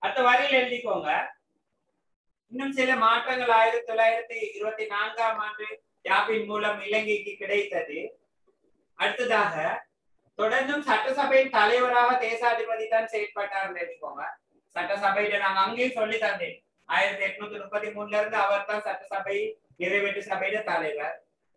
அடுத்த வரியில் எழுதிக்கோங்க இன்னும் சில மாற்றங்கள் ஆயிரத்தி தொள்ளாயிரத்தி இருபத்தி நான்காம் ஆண்டு யாப்பின் மூலம் இலங்கைக்கு கிடைத்தது அடுத்ததாக தொடர்ந்தும் சட்டசபையின் தலைவராக தேசாதிபதி தான் செயற்பட்டார் எழுதிக்கோங்க சட்டசபையில நாங்க அங்கேயும் சொல்லி தந்தேன் ஆயிரத்தி எட்நூத்தி முப்பத்தி மூணுல இருந்து அவர் தான் சட்டசபை நிறைவேற்று சபையில தலைவர்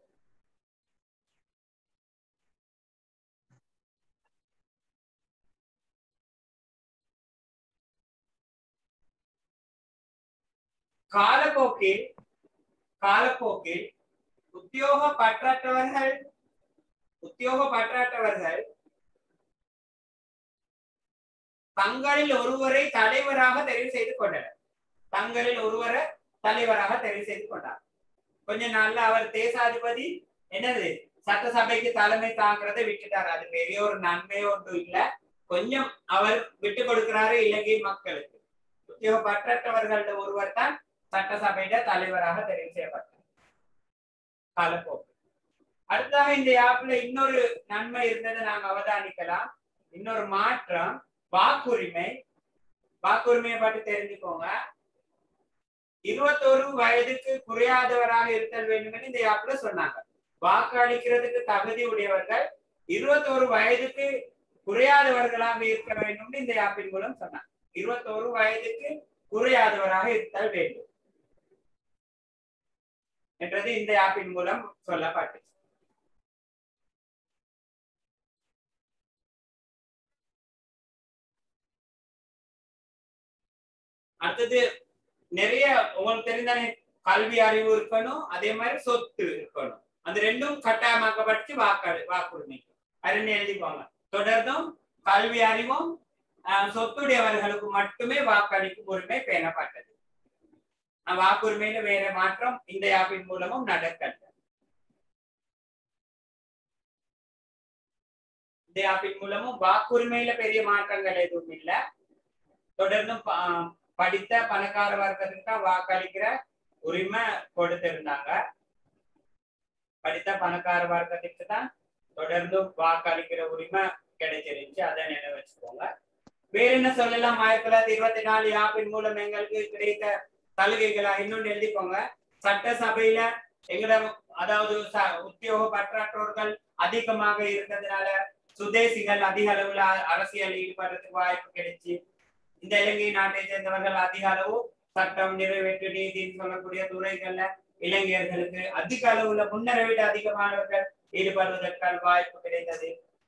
காலப்போக்கில் காலப்போக்கில் உத்தியோக பற்றற்றவர்கள் உத்தியோக பற்றாற்றவர்கள் தங்களில் ஒருவரை தலைவராக தெரிவு செய்து கொண்டனர் தங்களில் ஒருவரை தலைவராக தெரிவு செய்து கொண்டார் கொஞ்ச நாள்ல அவர் தேசாதிபதி என்னது சட்டசபைக்கு தலைமை தாங்கிறதை விட்டுட்டார் அது பெரிய ஒரு நன்மையோ ஒன்றும் இல்ல கொஞ்சம் அவர் விட்டு கொடுக்கிறாரு இலங்கை மக்களுக்கு உத்தியோக பற்றற்றவர்கள ஒருவர் தான் சட்டசபையில தலைவராக தெரிவு செய்யப்பட்டார் காலப்போக்கு அடுத்ததாக இந்த ஆப்ல இன்னொரு நன்மை இருந்ததை நாங்க அவதானிக்கலாம் இன்னொரு மாற்றம் வாக்குரிமை வாக்குரிமையை பற்றி தெரிஞ்சுக்கோங்க இருபத்தோரு வயதுக்கு குறையாதவராக இருத்தல் வேண்டும் என்று இந்த ஆப்ல சொன்னாங்க வாக்கு அளிக்கிறதுக்கு தகுதி உடையவர்கள் இருபத்தோரு வயதுக்கு குறையாதவர்களாக இருக்க வேண்டும் இந்த ஆப்பின் மூலம் சொன்னாங்க இருபத்தோரு வயதுக்கு குறையாதவராக இருத்தல் வேண்டும் என்றது இந்த ஆப்பின் மூலம் சொல்லப்பட்டு அடுத்தது நிறைய உங்களுக்கு தெரிந்தானே கல்வி அறிவு இருக்கணும் அதே மாதிரி சொத்து இருக்கணும் அது ரெண்டும் கட்டாயமாக்கப்பட்டு வாக்கு வாக்குரிமை அதுன்னு எழுதிக்கோங்க தொடர்ந்தும் கல்வி அறிவும் சொத்துடையவர்களுக்கு மட்டுமே வாக்களிக்கும் உரிமை பேணப்பட்டது வாக்குரிமையில வேற மாற்றம் இந்த ஆப்பின் மூலமும் நடக்கல இந்த ஆப்பின் மூலமும் வாக்குரிமையில பெரிய மாற்றங்கள் எதுவும் இல்லை தொடர்ந்தும் படித்த பணக்கார வர்க்கத்துக்கு தான் வாக்களிக்கிற உரிமை கொடுத்திருந்தாங்க படித்த பணக்கார வர்க்கத்துக்கு தான் தொடர்ந்து வாக்களிக்கிற உரிமை கிடைச்சிருந்துச்சு அதை நினைவு வச்சுக்கோங்க வேற என்ன சொல்லலாம் ஆயிரத்தி தொள்ளாயிரத்தி இருபத்தி நாலு ஆப்பின் மூலம் எங்களுக்கு கிடைத்த சலுகைகளா இன்னொன்னு எழுதிக்கோங்க சட்டசபையில எங்கட அதாவது உத்தியோக பற்றாற்றோர்கள் அதிகமாக இருந்ததுனால சுதேசிகள் அதிக அளவுல அரசியல் ஈடுபடுறதுக்கு வாய்ப்பு கிடைச்சு இந்த இலங்கை நாட்டை சேர்ந்தவர்கள் அதிக அளவு சட்டம் நிறைவேற்று நீதின்னு சொல்லக்கூடிய துறைகள்ல இளைஞர்களுக்கு அதிக அளவுல முன்னரை விட அதிகமானவர்கள் ஈடுபடுவதற்கான வாய்ப்பு கிடைத்தது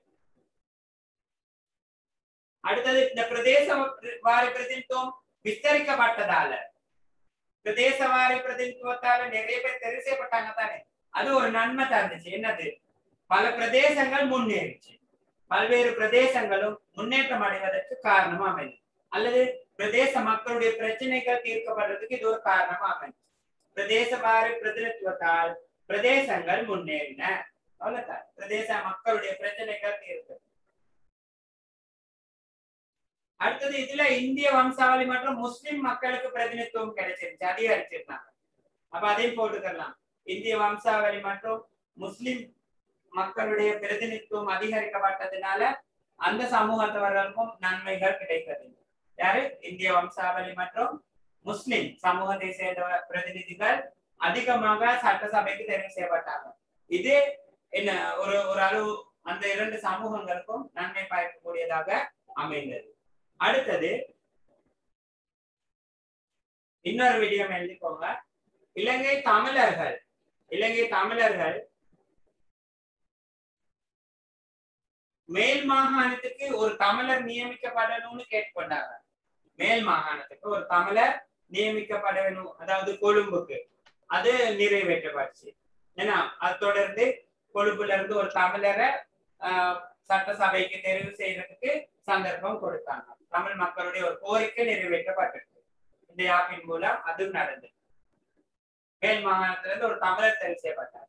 அடுத்தது இந்த பிரதேச வாரி பிரதிநிதித்துவம் விஸ்தரிக்கப்பட்டதால பிரதேச வாரி பிரதிநிதித்துவத்தால நிறைய பேர் தெரிவு செய்யப்பட்டாங்க தானே அது ஒரு நன்மை தந்துச்சு என்னது பல பிரதேசங்கள் முன்னேறிச்சு பல்வேறு பிரதேசங்களும் முன்னேற்றம் அடைவதற்கு காரணமா அமைந்தது அல்லது பிரதேச மக்களுடைய பிரச்சனைகள் தீர்க்கப்படுறதுக்கு இது ஒரு காரணமா அமைஞ்சு பிரதேச வாரி பிரதிநிதித்துவத்தால் பிரதேசங்கள் முன்னேறின அவ்வளவுதான் பிரதேச மக்களுடைய பிரச்சனைகள் தீர்க்கு அடுத்தது இதுல இந்திய வம்சாவளி மற்றும் முஸ்லிம் மக்களுக்கு பிரதிநிதித்துவம் கிடைச்சிருச்சு அதிகரிச்சிருந்தாங்க அப்ப அதையும் போட்டுக்கலாம் இந்திய வம்சாவளி மற்றும் முஸ்லிம் மக்களுடைய பிரதிநிதித்துவம் அதிகரிக்கப்பட்டதுனால அந்த சமூகத்தவர்களுக்கும் நன்மைகள் கிடைத்தது யாரு இந்திய வம்சாவளி மற்றும் முஸ்லிம் சமூகத்தை சேர்ந்த பிரதிநிதிகள் அதிகமாக சட்டசபைக்கு தெரிவு செய்யப்பட்டாங்க இது என்ன ஒரு ஒரு அளவு அந்த இரண்டு சமூகங்களுக்கும் நன்மை பயக்கக்கூடியதாக அமைந்தது அடுத்தது இன்னொரு விடயம் எழுதிக்கோங்க இலங்கை தமிழர்கள் இலங்கை தமிழர்கள் மேல் மாகாணத்துக்கு ஒரு தமிழர் நியமிக்கப்படணும்னு கேட்டுக்கொண்டாங்க மேல் மாகாணத்துக்கு ஒரு தமிழர் நியமிக்கப்பட வேணும் அதாவது கொழும்புக்கு அது நிறைவேற்றப்பட்டுச்சு ஏன்னா அது தொடர்ந்து கொழும்புல இருந்து ஒரு தமிழரை ஆஹ் சட்டசபைக்கு தெரிவு செய்யறதுக்கு சந்தர்ப்பம் கொடுத்தாங்க தமிழ் மக்களுடைய ஒரு கோரிக்கை நிறைவேற்றப்பட்டிருக்கு இந்த ஆப்பின் மூலம் அதுவும் நடந்தது மேல் மாகாணத்துல இருந்து ஒரு தமிழர் தெரிவு செய்யப்பட்டார்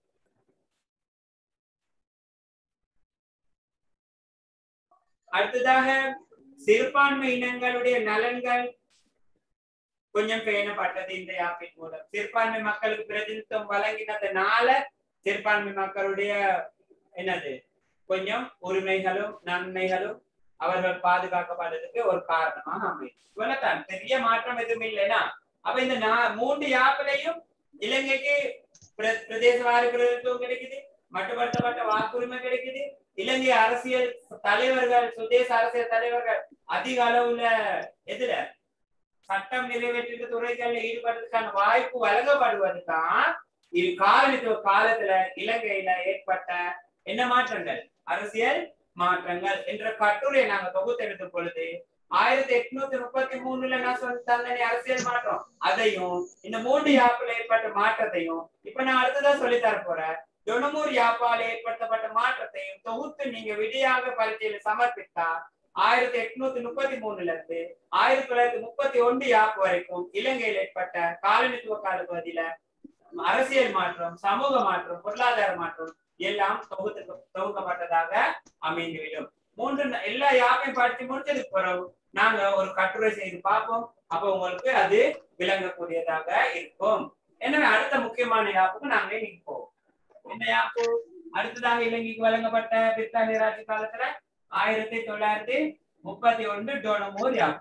அடுத்ததாக சிறுபான்மை இனங்களுடைய நலன்கள் கொஞ்சம் பேணப்பட்டது இந்த ஆப்பின் மூலம் சிறுபான்மை மக்களுக்கு பிரதிநிதித்துவம் வழங்கினதுனால சிறுபான்மை மக்களுடைய என்னது கொஞ்சம் உரிமைகளும் நன்மைகளும் அவர்கள் பாதுகாக்கப்படுறதுக்கு ஒரு காரணமாக அமையும் இவ்வளவுதான் பெரிய மாற்றம் எதுவும் இல்லைன்னா அப்ப இந்த நா- மூன்று யாப்பிலையும் இலங்கைக்கு பிர- பிரதேச வாரி பிரதித்துவம் கிடைக்குது மட்டுப்படுத்தப்பட்ட வாக்குரிமை கிடைக்குது இலங்கை அரசியல் தலைவர்கள் சுதேச அரசியல் தலைவர்கள் அதிக அளவுல எதுல சட்டம் நிறைவேற்று துறைகள்ல ஈடுபடுறதுக்கான வாய்ப்பு வழங்கப்படுவதுதான் இது காலனித்துவ காலத்துல இலங்கையில ஏற்பட்ட என்ன மாற்றங்கள் அரசியல் மாற்றங்கள் என்ற கட்டுரையை நாங்க தொகுத்தெடுத்த பொழுது ஆயிரத்தி எட்நூத்தி முப்பத்தி மூணுல நான் சொன்ன தந்தனி அரசியல் மாற்றம் அதையும் இந்த மூன்று யாப்பில் ஏற்பட்ட மாற்றத்தையும் இப்ப நான் அடுத்ததான் சொல்லி தர போறேன் தொண்ணூறு யாப்பால் ஏற்படுத்தப்பட்ட மாற்றத்தையும் தொகுத்து நீங்க விடியாக பரீட்சையில சமர்ப்பித்தா ஆயிரத்தி எட்நூத்தி முப்பத்தி மூணுல இருந்து ஆயிரத்தி தொள்ளாயிரத்தி முப்பத்தி ஒன்று யாப்பு வரைக்கும் இலங்கையில் ஏற்பட்ட காலனித்துவ கால பகுதியில அரசியல் மாற்றம் சமூக மாற்றம் பொருளாதார மாற்றம் எல்லாம் தொகுத்து தொகுக்கப்பட்டதாக அமைந்துவிடும் மூன்று ந- எல்லா யாப்பையும் படித்து முடிச்சதுக்கு பிறகு நாங்க ஒரு கட்டுரை செய்து பார்ப்போம் அப்ப உங்களுக்கு அது விளங்கக்கூடியதாக இருக்கும் எனவே அடுத்த முக்கியமான யாப்புக்கு நாங்க இன்னைக்கு போவோம் என்ன யாப்பு அடுத்ததாக இலங்கைக்கு வழங்கப்பட்ட பிரித்தானிய ராஜ்ய காலத்துல ஆயிரத்தி தொள்ளாயிரத்தி முப்பத்தி ஒன்று டோனமூர் யாப்பு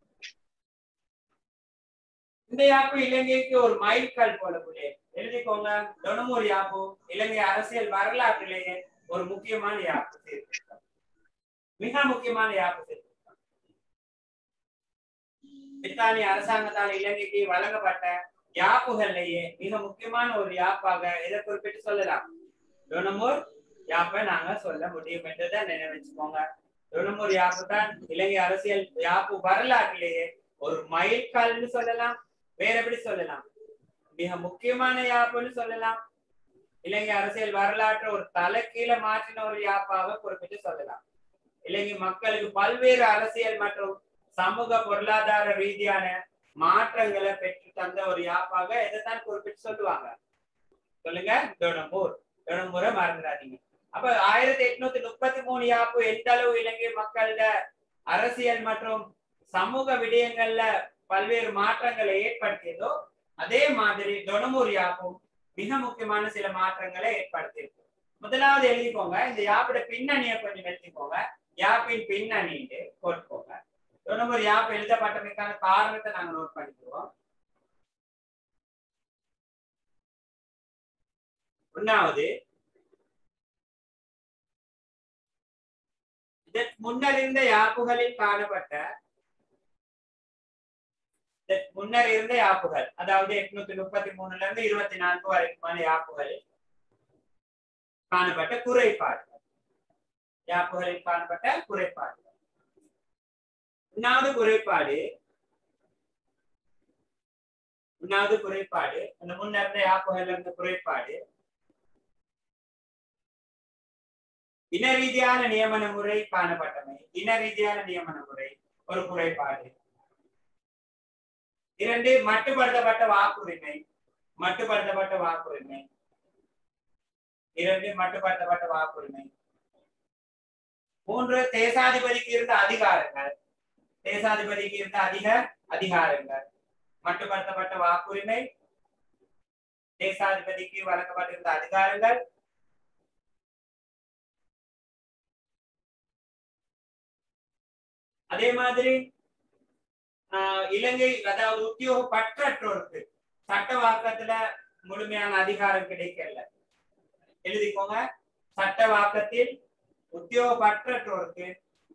இந்த யாப்பு இலங்கைக்கு ஒரு மைல்கல் போலக்கூடிய எழுதிக்கோங்க டொனமூர் யாப்பு இலங்கை அரசியல் வரலாற்றிலேயே ஒரு முக்கியமான யாப்பு சீர்திருத்தம் மிக முக்கியமான யாப்பு சீர்திருத்தம் பிரித்தானிய அரசாங்கத்தால் இலங்கைக்கு வழங்கப்பட்ட யாப்புகள்லேயே மிக முக்கியமான ஒரு யாப்பாக எதை குறிப்பிட்டு சொல்லலாம் டொனமூர் யாப்பை நாங்க சொல்ல முடியும் என்றதை நினைவச்சுக்கோங்க டொனமூர் யாப்பு தான் இலங்கை அரசியல் யாப்பு வரலாற்றிலேயே ஒரு மைல்கல்னு சொல்லலாம் வேற எப்படி சொல்லலாம் மிக முக்கியமான யாப்புன்னு சொல்லலாம் இலங்கை அரசியல் வரலாற்றை ஒரு தலைக்கீழ மாற்றின ஒரு யாப்பாக குறிப்பிட்டு சொல்லலாம் இலங்கை மக்களுக்கு பல்வேறு அரசியல் மற்றும் சமூக பொருளாதார ரீதியான மாற்றங்களை பெற்று தந்த ஒரு யாப்பாக எதைத்தான் குறிப்பிட்டு சொல்லுவாங்க சொல்லுங்க டொனமூர் டொனமூரை மறந்துடாதீங்க அப்ப ஆயிரத்தி எட்நூத்தி முப்பத்தி மூணு யாப்பு எந்த அளவு இலங்கை மக்களோட அரசியல் மற்றும் சமூக விடயங்கள்ல பல்வேறு மாற்றங்களை ஏற்படுத்தியதோ அதே மாதிரி டொனமூர் யாப்பும் மிக முக்கியமான சில மாற்றங்களை ஏற்படுத்தியிருக்கு முதலாவது எழுதிக்கோங்க இந்த யாப்போட பின்னணியை கொஞ்சம் எழுதிக்கோங்க யாப்பின் பின்னணின்னு போட்டுக்கோங்க டொனமூர் யாப் எழுதப்பட்டமைக்கான காரணத்தை நாங்க நோட் பண்ணிக்குவோம் ஒன்னாவது இதற்கு முன்னர் இருந்த யாப்புகளில் காணப்பட்ட இதற்கு முன்னர் இருந்த யாப்புகள் அதாவது எட்நூத்தி முப்பத்தி மூணுல இருந்து இருபத்தி நான்கு வரைக்குமான யாப்புகள் காணப்பட்ட குறைபாடுகள் யாப்புகளில் காணப்பட்ட குறைபாடுகள் ஒன்னாவது குறைபாடு ஒன்னாவது குறைபாடு அந்த முன்னர் இருந்த யாப்புகள் இருந்த குறைபாடு இன ரீதியான நியமன முறை காணப்பட்டமை இன ரீதியான நியமன முறை ஒரு குறைபாடு இரண்டு மட்டுப்படுத்தப்பட்ட வாக்குரிமை மட்டுப்படுத்தப்பட்ட வாக்குரிமை இரண்டு மட்டுப்படுத்தப்பட்ட வாக்குரிமை மூன்று தேசாதிபதிக்கு இருந்த அதிகாரங்கள் தேசாதிபதிக்கு இருந்த அதிக அதிகாரங்கள் மட்டுப்படுத்தப்பட்ட வாக்குரிமை தேசாதிபதிக்கு வழங்கப்பட்டிருந்த அதிகாரங்கள் அதே மாதிரி ஆஹ் இலங்கை அதாவது உத்தியோக பற்றற்றோருக்கு சட்ட வாக்கத்துல முழுமையான அதிகாரம் கிடைக்கல எழுதிக்கோங்க சட்ட வாக்கத்தில் உத்தியோக பற்றற்றோருக்கு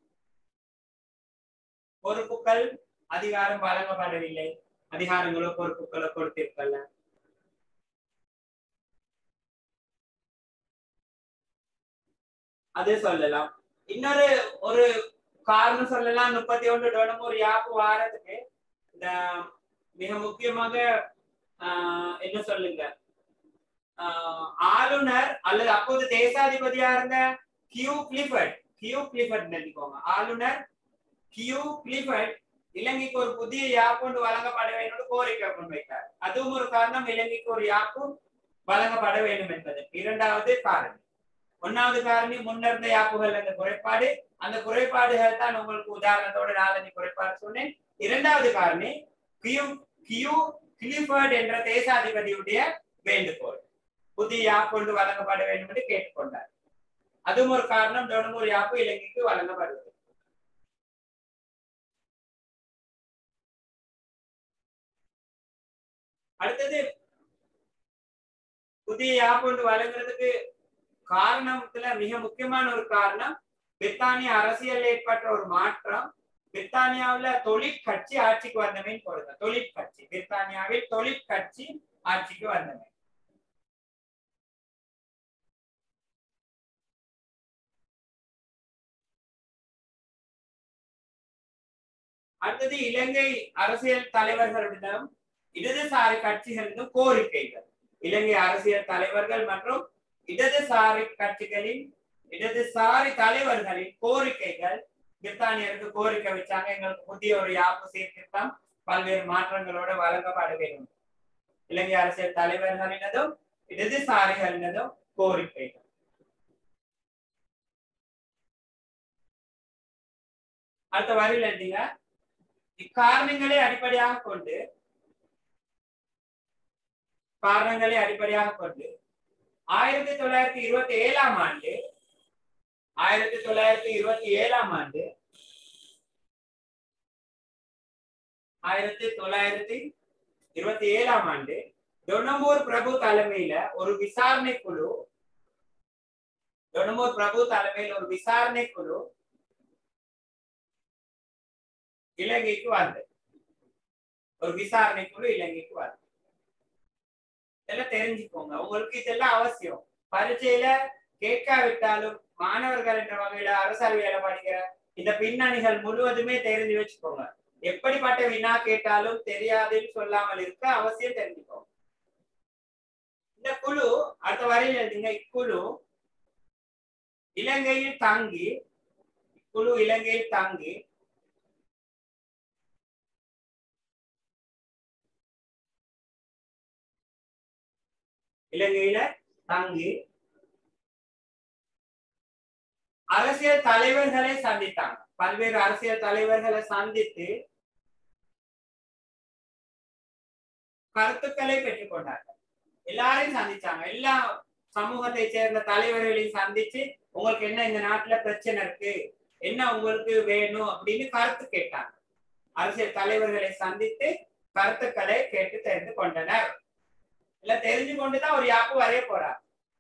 பொறுப்புகள் அதிகாரம் வழங்கப்படவில்லை அதிகாரங்களோ பொறுப்புகளோ கொடுத்திருக்கல அது சொல்லலாம் இன்னொரு ஒரு காரணம் சொல்லலாம் முப்பத்தி ஒன்று டொனமூர் யாப்பு வாரத்துக்கு இந்த மிக முக்கியமாக ஆஹ் என்ன சொல்லுங்க ஆஹ் ஆளுநர் அல்லது அப்போது தேசாதிபதியா இருந்த கியூ கிளிஃபர்ட் கியூ கிளிஃபர்ட் நினைக்கோங்க ஆளுநர் கியூ கிளிஃபர்ட் இலங்கைக்கு ஒரு புதிய யாப்பு ஒன்று வழங்கப்பட வேண்டும் கோரிக்கை முன்வைத்தார் அதுவும் ஒரு காரணம் இலங்கைக்கு ஒரு யாப்பு வழங்கப்பட வேண்டும் என்பது இரண்டாவது காரணம் ஒன்னாவது காரணி முன்னிருந்த யாப்புகள் அந்த குறைபாடு அந்த குறைபாடுகள் தான் உங்களுக்கு உதாரணத்தோட நாலஞ்சு குறைபாடு சொன்னேன் இரண்டாவது காரணி கியூ கியூ கிளிஃபர்ட் என்ற தேசாதிபதியுடைய வேண்டுகோள் புதிய யாப்பு ஒன்று வழங்கப்பட வேண்டும் என்று கேட்டுக்கொண்டார் அதுவும் ஒரு காரணம் டொனமூர் யாப்பு இலங்கைக்கு வழங்கப்படுவது அடுத்தது புதிய யாப் ஒன்று வழங்குறதுக்கு காரணத்துல மிக முக்கியமான ஒரு காரணம் பிரித்தானிய அரசியல் ஏற்பட்ட ஒரு மாற்றம் பிரித்தானியாவுல தொழிற்கட்சி ஆட்சிக்கு வந்தமே போடுங்க தொழிற்கட்சி பிரித்தானியாவில் தொழிற்கட்சி ஆட்சிக்கு வந்தமே அடுத்தது இலங்கை அரசியல் தலைவர்களிடம் இடதுசாரி கட்சிகளிடம் கோரிக்கைகள் இலங்கை அரசியல் தலைவர்கள் மற்றும் இடதுசாரி கட்சிகளின் இடதுசாரி தலைவர்களின் கோரிக்கைகள் பிரித்தானியருக்கு கோரிக்கை வச்சாங்க எங்களுக்கு புதிய ஒரு யாப்பு சீர்திருத்தம் பல்வேறு மாற்றங்களோட வழங்கப்பட வேண்டும் இலங்கை அரசியல் தலைவர்களினதும் இடதுசாரிகளினதும் கோரிக்கைகள் அடுத்த வரியில் எழுதிங்க இக்காரணங்களை அடிப்படையாக கொண்டு காரணங்களை அடிப்படையாக கொண்டு ஆயிரத்தி தொள்ளாயிரத்தி இருபத்தி ஏழாம் ஆண்டு ஆயிரத்தி தொள்ளாயிரத்தி இருபத்தி ஏழாம் ஆண்டு ஆயிரத்தி தொள்ளாயிரத்தி இருபத்தி ஏழாம் ஆண்டு டொனமூர் பிரபு தலைமையில ஒரு விசாரணை குழு டொனமூர் பிரபு தலைமையில் ஒரு விசாரணை குழு இலங்கைக்கு வந்தது ஒரு விசாரணை குழு இலங்கைக்கு வந்தது இதெல்லாம் தெரிஞ்சுக்கோங்க உங்களுக்கு இதெல்லாம் அவசியம் பரீட்சையில கேட்காவிட்டாலும் மாணவர்கள் என்ற வகையில அரசியல் படிக்கிற இந்த பின்னணிகள் முழுவதுமே தெரிஞ்சு வச்சுக்கோங்க எப்படிப்பட்ட வினா கேட்டாலும் தெரியாதுன்னு சொல்லாமல் இருக்க அவசியம் தெரிஞ்சுக்கோங்க இந்த குழு அடுத்த வரையில் எழுதுங்க இக்குழு இலங்கையில் தங்கி குழு இலங்கையில் தங்கி இலங்கையில தங்கி அரசியல் தலைவர்களை சந்தித்தாங்க பல்வேறு அரசியல் தலைவர்களை சந்தித்து கருத்துக்களை பெற்றுக்கொண்டார்கள் எல்லாரையும் சந்திச்சாங்க எல்லா சமூகத்தை சேர்ந்த தலைவர்களையும் சந்திச்சு உங்களுக்கு என்ன இந்த நாட்டுல பிரச்சனை இருக்கு என்ன உங்களுக்கு வேணும் அப்படின்னு கருத்து கேட்டாங்க அரசியல் தலைவர்களை சந்தித்து கருத்துக்களை கேட்டு தெரிந்து கொண்டனர் இல்ல தெரிஞ்சு கொண்டுதான் ஒரு யாப்பு வரைய போறார்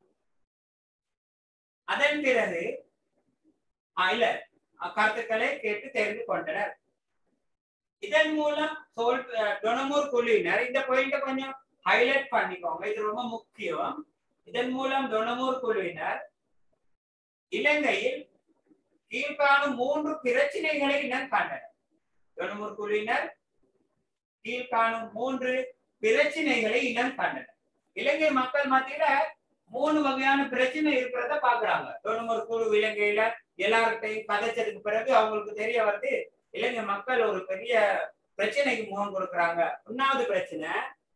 அதன் பிறகு இல்ல கருத்துக்களை கேட்டு தெரிந்து கொண்டனர் இதன் மூலம் சோல் டொனமூர் குழுவினர் இந்த பாயிண்ட கொஞ்சம் ஹைலைட் பண்ணிக்கோங்க இது ரொம்ப முக்கியம் இதன் மூலம் டொனமூர் குழுவினர் இலங்கையில் கீழ்காணும் மூன்று பிரச்சனைகளை இனம் கண்டனர் டொனமூர் குழுவினர் கீழ்காணும் மூன்று பிரச்சனைகளை இனம் கண்டனர் இலங்கை மக்கள் மத்தியில மூணு வகையான பிரச்சனை இருக்கிறத பாக்குறாங்க டொனமூர் குழு இலங்கையில எல்லார்கிட்டையும் கதைச்சதுக்கு பிறகு அவங்களுக்கு தெரிய வருது இலங்கை மக்கள் ஒரு பெரிய பிரச்சனைக்கு முகம் கொடுக்குறாங்க ஒன்னாவது பிரச்சனை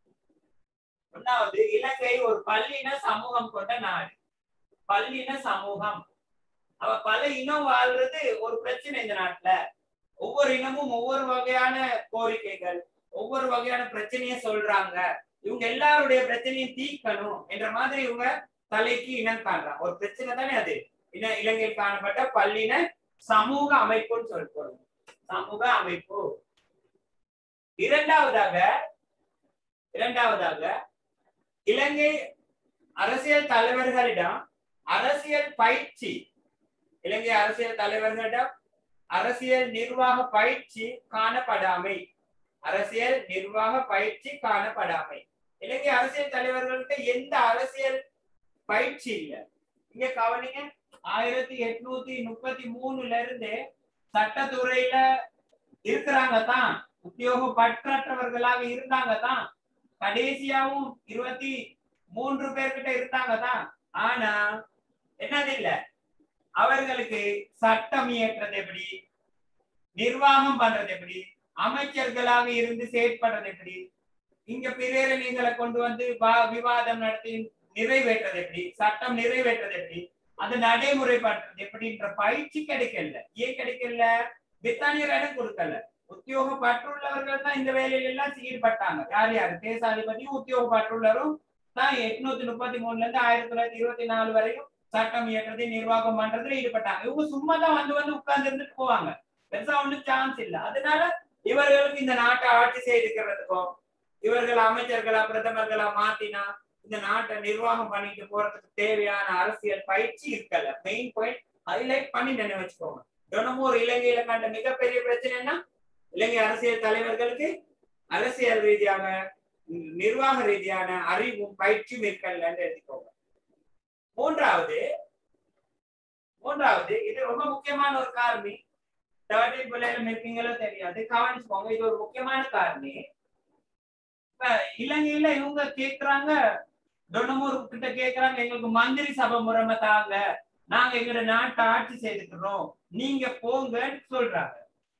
ஒன்னாவது இலங்கை ஒரு பல்லின சமூகம் கொண்ட நாடு பல்லின சமூகம் அவ பல இனம் வாழ்றது ஒரு பிரச்சனை இந்த நாட்டுல ஒவ்வொரு இனமும் ஒவ்வொரு வகையான கோரிக்கைகள் ஒவ்வொரு வகையான பிரச்சனைய சொல்றாங்க இவங்க எல்லாருடைய பிரச்சனையும் தீர்க்கணும் என்ற மாதிரி இவங்க தலைக்கு இனம் காண்றாங்க ஒரு பிரச்சனை தானே அது இன இலங்கையில் காணப்பட்ட பல்லின சமூக அமைப்புன்னு சொல்லிட்டு சமூக அமைப்பு இரண்டாவதாக இரண்டாவதாக இலங்கை அரசியல் தலைவர்களிடம் அரசியல் பயிற்சி இலங்கை அரசியல் தலைவர்களிடம் அரசியல் நிர்வாக பயிற்சி காணப்படாமை அரசியல் நிர்வாக பயிற்சி காணப்படாமை இலங்கை அரசியல் தலைவர்கள்ட்ட எந்த அரசியல் பயிற்சி இல்ல இங்க கவனிங்க ஆயிரத்தி எட்நூத்தி முப்பத்தி மூணுல இருந்து சட்டத்துறையில இருக்கிறாங்க தான் உத்தியோகப்பற்றவர்களாக இருந்தாங்க தான் கடைசியாவும் இருபத்தி மூன்று பேர்கிட்ட இருந்தாங்க தான் ஆனா என்னது இல்ல அவர்களுக்கு சட்டம் இயற்றது எப்படி நிர்வாகம் பண்றது எப்படி அமைச்சர்களாக இருந்து செயற்படுறது எப்படி இங்க பிரேரணைகளை கொண்டு வந்து விவாதம் நடத்தி நிறைவேற்றது எப்படி சட்டம் நிறைவேற்றது எப்படி அது நடைமுறைப்படுறது எப்படின்ற பயிற்சி கிடைக்கல ஏன் கிடைக்கல பிரித்தானியர் இடம் கொடுக்கல உத்தியோக பற்றுள்ளவர்கள் தான் இந்த வேலையில எல்லாம் ஈடுபட்டாங்க யார் யாரு தேசாதிபதியும் உத்தியோக பற்றுள்ளரும் தான் எட்நூத்தி முப்பத்தி மூணுல இருந்து ஆயிரத்தி தொள்ளாயிரத்தி இருபத்தி நாலு வரையும் சட்டம் இயற்றது நிர்வாகம் பண்றதுல ஈடுபட்டாங்க இவங்க சும்மா தான் வந்து வந்து உட்கார்ந்து இருந்துட்டு போவாங்க பெருசா ஒண்ணும் சான்ஸ் இல்ல அதனால இவர்களுக்கு இந்த நாட்டை ஆட்சி செய்திருக்கிறதுக்கும் இவர்கள் அமைச்சர்களா பிரதமர்களா மாத்தினா இந்த நாட்டை நிர்வாகம் பண்ணிட்டு போறதுக்கு தேவையான அரசியல் பயிற்சி இருக்கல மெயின் பாயிண்ட் ஹைலைட் பண்ணி நினைவு வச்சுக்கோங்க தினமும் ஒரு இலங்கையில கண்ட மிகப்பெரிய பிரச்சனைனா இலங்கை அரசியல் தலைவர்களுக்கு அரசியல் ரீதியாக ம், நிர்வாக ரீதியான அறிவும் பயிற்சியும் இருக்கலன்னு எழுதிக்கோங்க மூன்றாவது மூன்றாவது இது ரொம்ப முக்கியமான ஒரு காரணி தேர்ட்டி பிள்ளைகளும் இருக்கீங்களோ தெரியாது கவனிச்சுக்கோங்க இது ஒரு முக்கியமான காரணி இப்ப இலங்கையில இவங்க கேக்குறாங்க டொனமூர் கிட்ட கேக்குறாங்க எங்களுக்கு மந்திரி சபை முறைமை தாங்க நாங்க எங்களோட நாட்டை ஆட்சி செய்துக்கிறோம் நீங்க போங்கன்னு சொல்றாங்க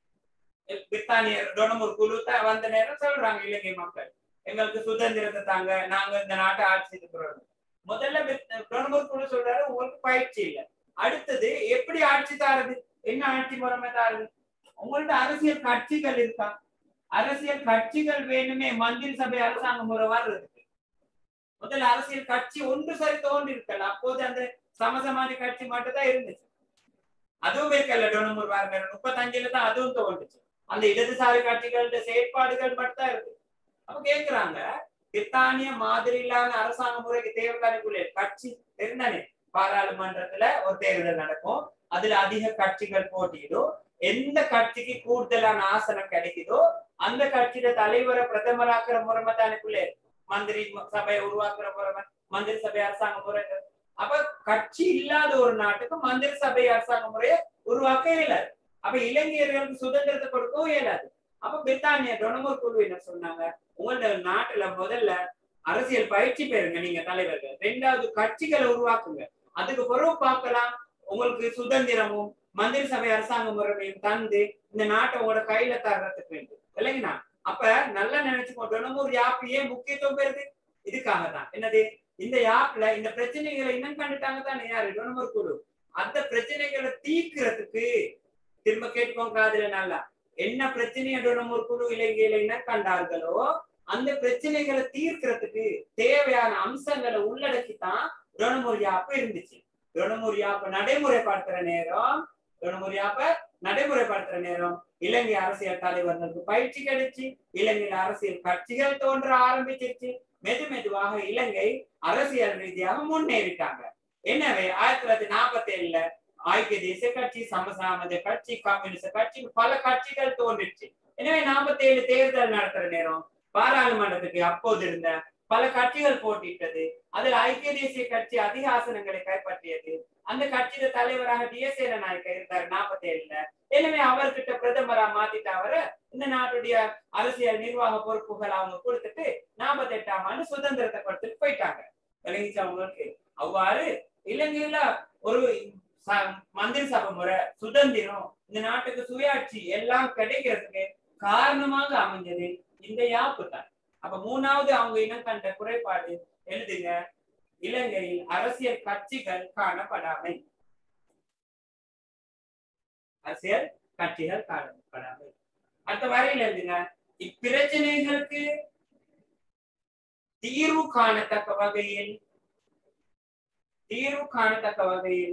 பிரித்தானியர் டொனமூர் குழு த- வந்த நேரம் சொல்றாங்க இலங்கை மக்கள் எங்களுக்கு சுதந்திரத்தை தாங்க நாங்க இந்த நாட்டை ஆட்சி செய்துக்கிறோம் முதல்ல பிரித்த- டொனமூர் குழு சொல்றாரு உங்களுக்கு பயிற்சி இல்ல அடுத்தது எப்படி ஆட்சி தாருது என்ன ஆட்சி முறைமை தாருது உங்கள்ட்ட அரசியல் கட்சிகள் இருக்கா அரசியல் கட்சிகள் வேணுமே மந்திரி சபை அரசாங்க முறை வர்றதுக்கு முதல்ல அரசியல் கட்சி ஒன்று சரி தோன்றி இருக்கல அப்போது அந்த சமசமாதி கட்சி மட்டும் தான் இருந்துச்சு அதுவும் இருக்கல டொனமூர் வாரம் முப்பத்தஞ்சுல தான் அதுவும் தோன்றுச்சு அந்த இடதுசாரி கட்சிகளோட செயற்பாடுகள் மட்டும் தான் இருக்கு அப்ப கேக்குறாங்க பிரித்தானிய மாதிரியிலான அரசாங்க முறைக்கு தேவைக்கான கட்சி தெரிந்தானே பாராளுமன்றத்துல ஒரு தேர்தல் நடக்கும் அதுல அதிக கட்சிகள் போட்டியிடும் எந்த கட்சிக்கு கூடுதலான ஆசனம் கிடைக்குதோ அந்த கட்சியோட தலைவரை பிரதமராக்குற முறைமை தானுக்குள்ளே மந்திரி சபையை உருவாக்குற முறைமை மந்திரி சபை அரசாங்க முறை அப்ப கட்சி இல்லாத ஒரு நாட்டுக்கு மந்திரி சபை அரசாங்க முறையை உருவாக்க இயலாது அப்ப இளைஞர்களுக்கு சுதந்திரத்தை கொடுக்கவும் இயலாது அப்ப பிரித்தானிய டொனமூர் குழு என்ன சொன்னாங்க உங்களோட நாட்டுல முதல்ல அரசியல் பயிற்சி பெறுங்க நீங்க தலைவர்கள் ரெண்டாவது கட்சிகளை உருவாக்குங்க அதுக்கு பிறகு பார்க்கலாம் உங்களுக்கு சுதந்திரமும் மந்திரி சபை அரசாங்க முறைமையும் தந்து இந்த நாட்டை உங்களோட கையில தர்றதுக்கு வேண்டும் இல்லைங்கண்ணா அப்ப நல்லா நினைச்சுக்கோ டொனமூர் யாப் ஏன் முக்கியத்துவம் பெறுது இதுக்காக தான் என்னது இந்த யாப்ல இந்த பிரச்சனைகளை இன்னும் கண்டுட்டாங்க தானே யாரு டொனமூர் குழு அந்த பிரச்சனைகளை தீர்க்கிறதுக்கு திரும்ப கேட்டுக்கோங்க காதுல நல்லா என்ன பிரச்சனையை டொனமூர் குழு இலங்கையில இனம் கண்டார்களோ அந்த பிரச்சனைகளை தீர்க்கிறதுக்கு தேவையான அம்சங்களை உள்ளடக்கி தான் டொனமூர் யாப்பு இருந்துச்சு டொனமூர் யாப்பை நடைமுறைப்படுத்துற நேரம் டொனமூர் யாப்பை நடைமுறைப்படுத்துற நேரம் இலங்கை அரசியல் தலைவர்களுக்கு பயிற்சி கிடைச்சு இலங்கையில அரசியல் கட்சிகள் தோன்ற ஆரம்பிச்சிருச்சு மெது மெதுவாக இலங்கை அரசியல் ரீதியாக முன்னேறிட்டாங்க எனவே ஆயிரத்தி தொள்ளாயிரத்தி நாற்பத்தி ஏழுல ஐக்கிய தேசிய கட்சி சமசாமத கட்சி கம்யூனிஸ்ட் கட்சி பல கட்சிகள் தோன்றிச்சு எனவே நாற்பத்தி ஏழு தேர்தல் நடத்துற நேரம் பாராளுமன்றத்துக்கு அப்போது இருந்த பல கட்சிகள் போட்டியிட்டது அதில் ஐக்கிய தேசிய கட்சி அதிக ஆசனங்களை கைப்பற்றியது அந்த கட்சியில தலைவராக டிஎஸ்ஏ நாயக்கர் இருந்தார் நாற்பத்தி ஏழுல எனவே அவர்கிட்ட பிரதமரா மாத்திட்டு அவரை இந்த நாட்டுடைய அரசியல் நிர்வாக பொறுப்புகள் அவங்க கொடுத்துட்டு நாற்பத்தி எட்டாம் ஆண்டு சுதந்திரத்தை கொடுத்துட்டு போயிட்டாங்க விளங்கிச்சு அவங்களுக்கு அவ்வாறு இலங்கையில ஒரு ச- மந்திரி சபை முறை சுதந்திரம் இந்த நாட்டுக்கு சுயாட்சி எல்லாம் கிடைக்கிறதுக்கு காரணமாக அமைஞ்சது இந்த யாப்பு தான் அப்ப மூணாவது அவங்க இனம் கண்ட குறைபாடு எழுதுங்க இலங்கையில் அரசியல் கட்சிகள் காணப்படாமை அரசியல் கட்சிகள் காணப்படாமை அடுத்த வரையில எழுதுங்க இப்பிரச்சனைகளுக்கு தீர்வு காணத்தக்க வகையில் தீர்வு காணத்தக்க வகையில்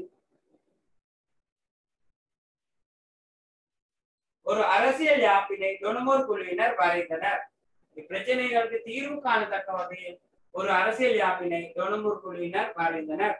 ஒரு அரசியல் யாப்பினை தொண்ணூறு குழுவினர் வரைந்தனர் இப்பிரச்சனைகளுக்கு தீர்வு காணத்தக்க வகையில் ஒரு அரசியல் யாப்பினை தொண்ணூறு குழுவினர் வரைந்தனர்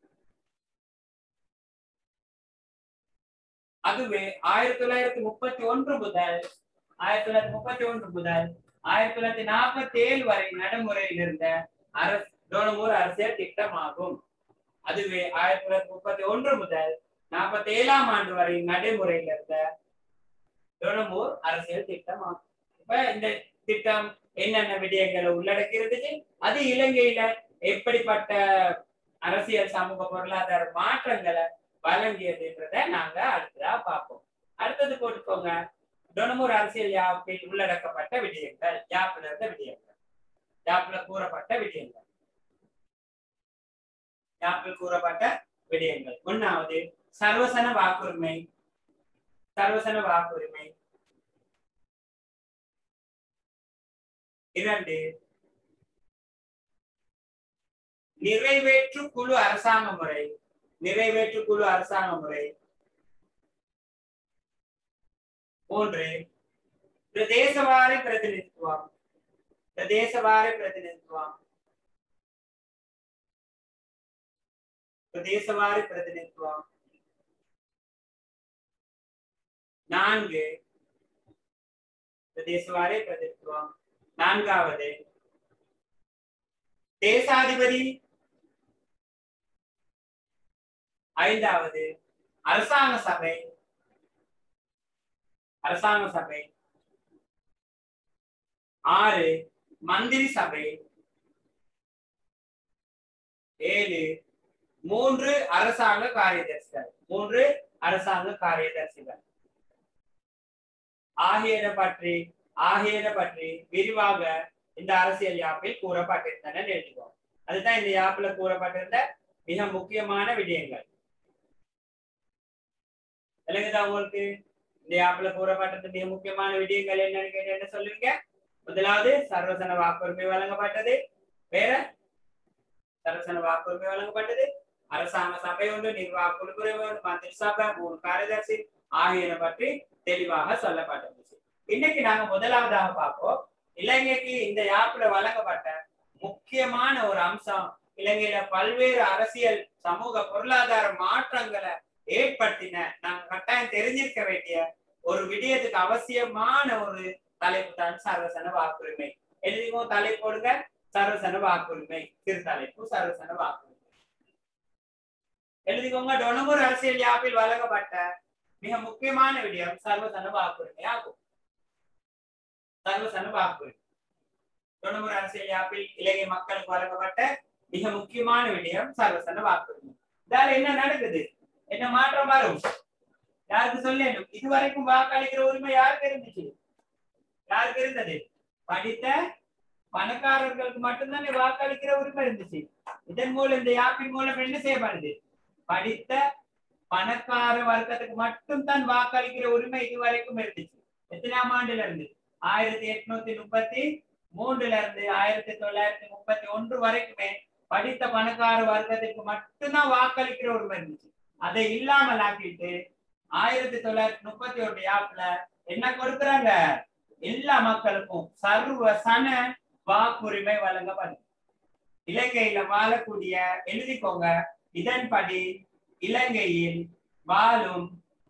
அதுவே ஆயிரத்தி தொள்ளாயிரத்தி முப்பத்தி ஒன்று முதல் ஆயிரத்தி தொள்ளாயிரத்தி முப்பத்தி ஒன்று முதல் ஆயிரத்தி தொள்ளாயிரத்தி நாற்பத்தி ஏழு வரை நடைமுறையில் இருந்த அரசு டோனமூர் அரசியல் திட்டமாகும் அதுவே ஆயிரத்தி தொள்ளாயிரத்தி முப்பத்தி ஒன்று முதல் நாற்பத்தி ஏழாம் ஆண்டு வரை நடைமுறையில் இருந்த டோனமூர் அரசியல் திட்டமாகும் இப்ப இந்த திட்டம் என்னென்ன விடயங்களை உள்ளடக்கி இருந்துச்சு அது இலங்கையில எப்படிப்பட்ட அரசியல் சமூக பொருளாதார மாற்றங்களை வழங்கியதுன்றத நாங்க அடுத்ததா பார்ப்போம் அடுத்தது போட்டுக்கோங்க டொனமூர் அரசியல் யாப்பில் உள்ளடக்கப்பட்ட விடயங்கள் யாப்பில் இருந்த விடயங்கள் யாப்பில் கூறப்பட்ட விடயங்கள் யாப்பில் கூறப்பட்ட விடயங்கள் ஒன்னாவது சர்வசன வாக்குரிமை சர்வசன வாக்குரிமை இரண்டு நிறைவேற்று குழு அரசாங்க முறை நிறைவேற்று குழு அரசாங்க முறை மூன்று பிரதேசவாரி பிரதிநிதித்துவம் பிரதேசவார பிரதிநிதித்துவம் பிரதேசவார பிரதிநிதித்துவம் நான்கு பிரதேசவார பிரதிநிதித்துவம் நான்காவது தேசாதிபதி ஐந்தாவது அரசாங்க சபை அரசாங்க சபை ஆறு மந்திரி சபை ஏழு மூன்று அரசாங்க காரியதர்சிகள் மூன்று அரசாங்க காரியதர்சிகள் ஆகியன பற்றி ஆகியன பற்றி விரிவாக இந்த அரசியல் யாப்பில் கூறப்பட்டிருந்தன எழுதுவோம் அதுதான் இந்த யாப்பில் கூறப்பட்டிருந்த மிக முக்கியமான விடயங்கள் விளங்குதா உங்களுக்கு இந்த யாப்பில் கூறப்பட்டிருந்த மிக முக்கியமான விடயங்கள் என்னன்னு கேட்டு என்ன சொல்லுவீங்க முதலாவது சர்வசன வாக்குரிமை வழங்கப்பட்டது வேற சர்வசன வாக்குரிமை வழங்கப்பட்டது அரசாங்க சபை ஒன்று நிர்வாக குழுக்குறை ஒன்று மந்திரி சபை மூணு காரியதர்சி ஆகியன பற்றி தெளிவாக சொல்லப்பட்டிருந்துச்சு இன்னைக்கு நாங்க முதலாவதாக பார்ப்போம் இலங்கைக்கு இந்த யாப்புல வழங்கப்பட்ட முக்கியமான ஒரு அம்சம் இலங்கையில பல்வேறு அரசியல் சமூக பொருளாதார மாற்றங்களை ஏற்படுத்தின நாங்க கட்டாயம் தெரிஞ்சிருக்க வேண்டிய ஒரு விடயத்துக்கு அவசியமான ஒரு தலைப்பு தான் சர்வசன வாக்குரிமை எழுதிக்கோ தலைப்போடுங்க சர்வசன வாக்குரிமை சிறு தலைப்பு சர்வசன வாக்குரிமை எழுதிக்கோங்க டொனமுர் அரசியல் யாப்பில் வழங்கப்பட்ட மிக முக்கியமான விடயம் சர்வசன வாக்குரிமை ஆகும் சர்வசன வாக்குரிமை டொனமுர் அரசியல் யாப்பில் இலங்கை மக்களுக்கு வழங்கப்பட்ட மிக முக்கியமான விடயம் சர்வசன வாக்குரிமை இதால என்ன நடக்குது என்ன மாற்றம் வரும் யாருக்கு சொல்லணும் இதுவரைக்கும் வாக்களிக்கிற உரிமை யாருக்கு இருந்துச்சு யாருக்கு இருந்தது படித்த பணக்காரர்களுக்கு மட்டும்தானே வாக்களிக்கிற உரிமை இருந்துச்சு இதன் மூலம் இந்த யாப்பின் மூலம் என்ன செய்யப்படுது படித்த பணக்கார வர்க்கத்துக்கு மட்டும்தான் வாக்களிக்கிற உரிமை இதுவரைக்கும் இருந்துச்சு எத்தனாம் ஆண்டுல இருந்து ஆயிரத்தி எட்நூத்தி முப்பத்தி மூன்றுல இருந்து ஆயிரத்தி தொள்ளாயிரத்தி முப்பத்தி ஒன்று வரைக்குமே படித்த பணக்கார வர்க்கத்துக்கு மட்டும்தான் வாக்களிக்கிற உரிமை இருந்துச்சு அதை இல்லாமல் ஆக்கிட்டு ஆயிரத்தி தொள்ளாயிரத்தி முப்பத்தி ஒன்று யாப்ல என்ன கொடுக்குறாங்க எல்லா மக்களுக்கும் சர்வ சன வாக்குரிமை வழங்கப்படுது இலங்கையில வாழக்கூடிய எழுதிக்கோங்க இதன்படி இலங்கையில் வாழும்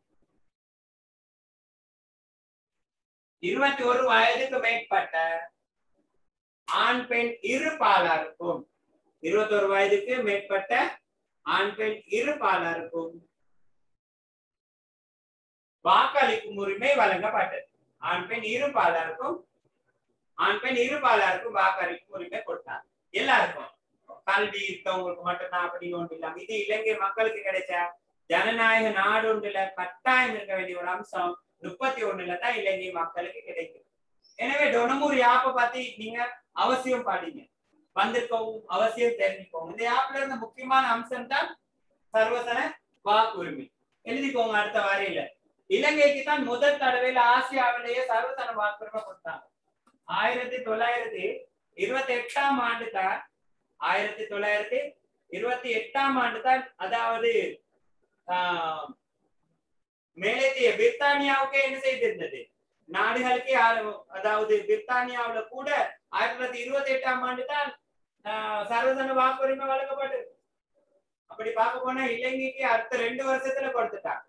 இருபத்தி ஒரு வயதுக்கு மேற்பட்ட ஆண் பெண் இரு பாலாருக்கும் இருபத்தி ஒரு வயதுக்கு மேற்பட்ட ஆண் பெண் இரு பாலாருக்கும் வாக்களிக்கும் உரிமை வழங்கப்பட்டது ஆண் பெண் இரு பாலாருக்கும் ஆண் பெண் இரு பாலாருக்கும் வாக்களிக்கும் உரிமை கொடுத்தாங்க எல்லாருக்கும் கல்வி இருக்கவங்களுக்கு மட்டும்தான் அப்படின்னு ஒன்று இல்லாம இது இலங்கை மக்களுக்கு கிடைச்ச ஜனநாயக நாடு ஒன்றுல கட்டாயம் இருக்க வேண்டிய ஒரு அம்சம் முப்பத்தி ஒண்ணுல தான் இலங்கை மக்களுக்கு கிடைக்கும் எனவே டொனமூர் யாப்பை பத்தி நீங்க அவசியம் படிங்க வந்திருக்கவும் அவசியம் தெரிஞ்சுக்கோங்க இந்த ஆப்ல இருந்த முக்கியமான அம்சம் தான் சர்வசன வாக்குரிமை எழுதிக்கோங்க அடுத்த வரையில இலங்கைக்கு தான் முதல் தடவையில ஆசியாவிலேயே சர்வசன வாக்குரிமை கொடுத்தாங்க ஆயிரத்தி தொள்ளாயிரத்தி இருபத்தி எட்டாம் ஆண்டு தான் ஆயிரத்தி தொள்ளாயிரத்தி இருபத்தி எட்டாம் ஆண்டு தான் அதாவது ஆஹ், மேலேத்திய பிரித்தானியாவுக்கே என்ன செய்திருந்தது நாடுகளுக்கே ஆ- அதாவது பிரித்தானியாவுல கூட ஆயிரத்தி தொள்ளாயிரத்தி இருபத்தி எட்டாம் ஆண்டு தான் ஆஹ், சர்வசன வாக்குரிமை வழங்கப்பட்டது அப்படி பார்க்க போனா இலங்கைக்கு அடுத்த ரெண்டு வருஷத்துல கொடுத்துட்டாங்க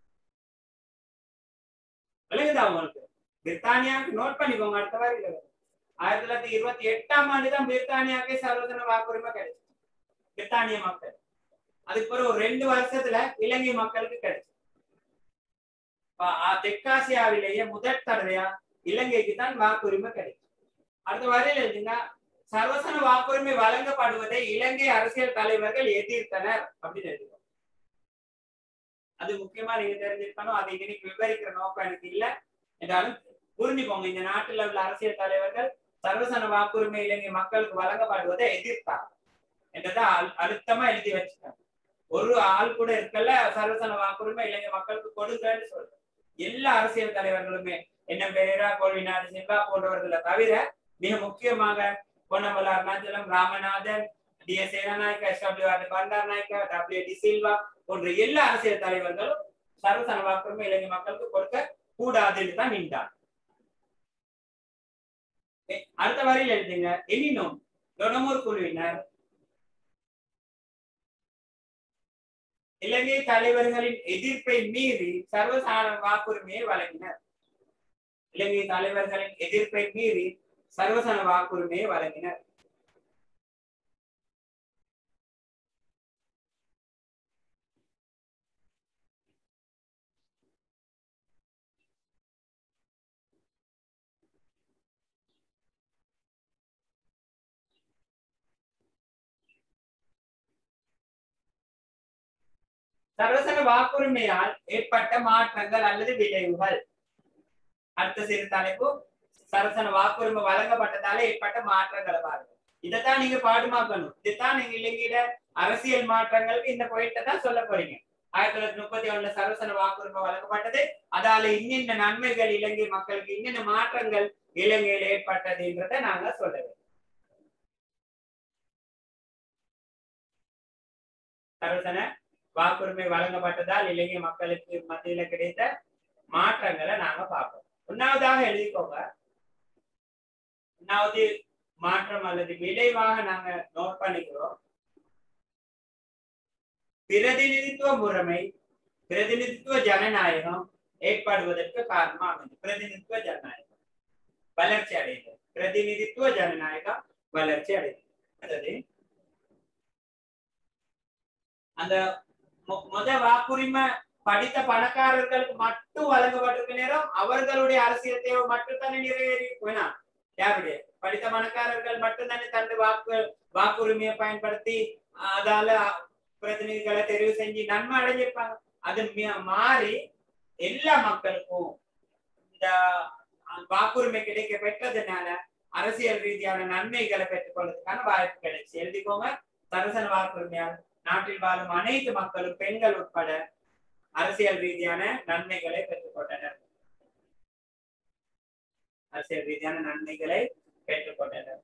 விளங்குதா உங்களுக்கு பிரித்தானியாவுக்கு நோட் பண்ணிக்கோங்க அடுத்த வாரம் ஆயிரத்தி தொள்ளாயிரத்தி இருபத்தி எட்டாம் ஆண்டு தான் பிரித்தானியாவுக்கே சர்வதன வாக்குரிமை கிடைச்சு பிரித்தானிய மக்கள் அதுக்கு பிறகு ஒரு ரெண்டு வருஷத்துல இலங்கை மக்களுக்கு கிடைச்சு அப்ப, ஆ, தெற்காசியாவிலேயே முதல் தடவையா இலங்கைக்கு தான் வாக்குரிமை கிடைச்சு அடுத்த வரையில் எழுதுங்க சர்வசன வாக்குரிமை வழங்கப்படுவதை இலங்கை அரசியல் தலைவர்கள் எதிர்த்தனர் அப்படின்னு எழுதுங்க அது முக்கியமா நீங்க தெரிஞ்சிருக்கணும் அதை இன்னைக்கு விவரிக்கிற நோக்கம் எனக்கு இல்ல என்றாலும் புரிஞ்சுக்கோங்க இந்த நாட்டில் உள்ள அரசியல் தலைவர்கள் சர்வசன வாக்குரிமை இலங்கை மக்களுக்கு வழங்கப்படுவதை எதிர்த்தாங்க என்றதை அழு- அழுத்தமா எழுதி வச்சுட்டாங்க ஒரு ஆள் கூட இருக்கல சர்வசன வாக்குரிமை இலங்கை மக்களுக்கு கொடுங்கன்னு சொல்றேன் எல்லா அரசியல் தலைவர்களுமே என்ன பெரேரா கோல்விநாடு சில்வா போன்றவர்களை தவிர மிக முக்கியமாக Ponnambalam Arunachalam Ramanathan D S Senanayake S W R Bandaranaike W de Silva போன்ற எல்லா அரசியல் தலைவர்களும் சர்வசன வாக்குரிமை இலங்கை மக்களுக்கு கொடுக்க கூடாதுன்னு தான் நின்றார் எ- அடுத்த வரியில் எழுதுங்க எனினும் லொடமூர் குழுவினர் இலங்கை தலைவர்களின் எதிர்ப்பை மீறி சர்வசாதாரண வாக்குரிமையை வழங்கினர் இலங்கை தலைவர்களின் எதிர்ப்பை மீறி சர்வசன வாக்குரிமையை வழங்கினர் சர்வசன வாக்குரிமையால் ஏற்பட்ட மாற்றங்கள் அல்லது விளைவுகள் அடுத்த சிறு தலைப்பு சரசன வாக்குரிமை வழங்கப்பட்டதால ஏற்பட்ட மாற்றங்களை பாருங்க இதைத்தான் நீங்க பாடுமாக்கணும் இதுதான் நீங்க இலங்கையில அரசியல் மாற்றங்களுக்கு இந்த பாயிண்ட தான் சொல்ல போறீங்க ஆயிரத்தி தொள்ளாயிரத்தி முப்பத்தி ஒண்ணுல சர்வசன வாக்குரிமை வழங்கப்பட்டது அதால இன்னின்ன நன்மைகள் இலங்கை மக்களுக்கு இன்னென்ன மாற்றங்கள் இலங்கையில ஏற்பட்டதுன்றதை நாங்க சொல்லுவோம் சர்வசன வாக்குரிமை வழங்கப்பட்டதால் இலங்கை மக்களுக்கு மத்தியில கிடைத்த மாற்றங்களை நாங்க பார்ப்போம் ஒன்னாவதாக எழுதிக்கோங்க ஒன்னாவது மாற்றம் அல்லது விளைவாக நாங்க நோட் பண்ணிக்கிறோம் பிரதிநிதித்துவ முறைமை பிரதிநிதித்துவ ஜனநாயகம் ஏற்படுவதற்கு காரணமா அமைஞ்சு பிரதிநிதித்துவ ஜனநாயகம் வளர்ச்சி அடைந்தது பிரதிநிதித்துவ ஜனநாயகம் வளர்ச்சி அடைந்தது அடுத்தது அந்த மொ- முத வாக்குரிமை படித்த பணக்காரர்களுக்கு மட்டும் வழங்கப்பட்டிருக்க நேரம் அவர்களுடைய அரசியல் தேவை மட்டும் தானே நிறைவேறி வேணாம் யாருடைய படித்த பணக்காரர்கள் மட்டும்தானே தனது வாக்கு வாக்குரிமையை பயன்படுத்தி அதால பிரதிநிதிகளை தெரிவு செஞ்சு நன்மை அடைஞ்சிருப்பாங்க அது மி- மாறி எல்லா மக்களுக்கும் இந்த வாக்குரிமை கிடைக்க பெற்றதுனால அரசியல் ரீதியான நன்மைகளை பெற்றுக்கொள்வதற்கான வாய்ப்பு கிடைச்சு எழுதிக்கோங்க சரசன வாக்குரிமையால் நாட்டில் வாழும் அனைத்து மக்களும் பெண்கள் உட்பட அரசியல் ரீதியான நன்மைகளை பெற்றுக்கொண்டனர் அரசியல் ரீதியான நன்மைகளை பெற்றுக்கொண்டனர்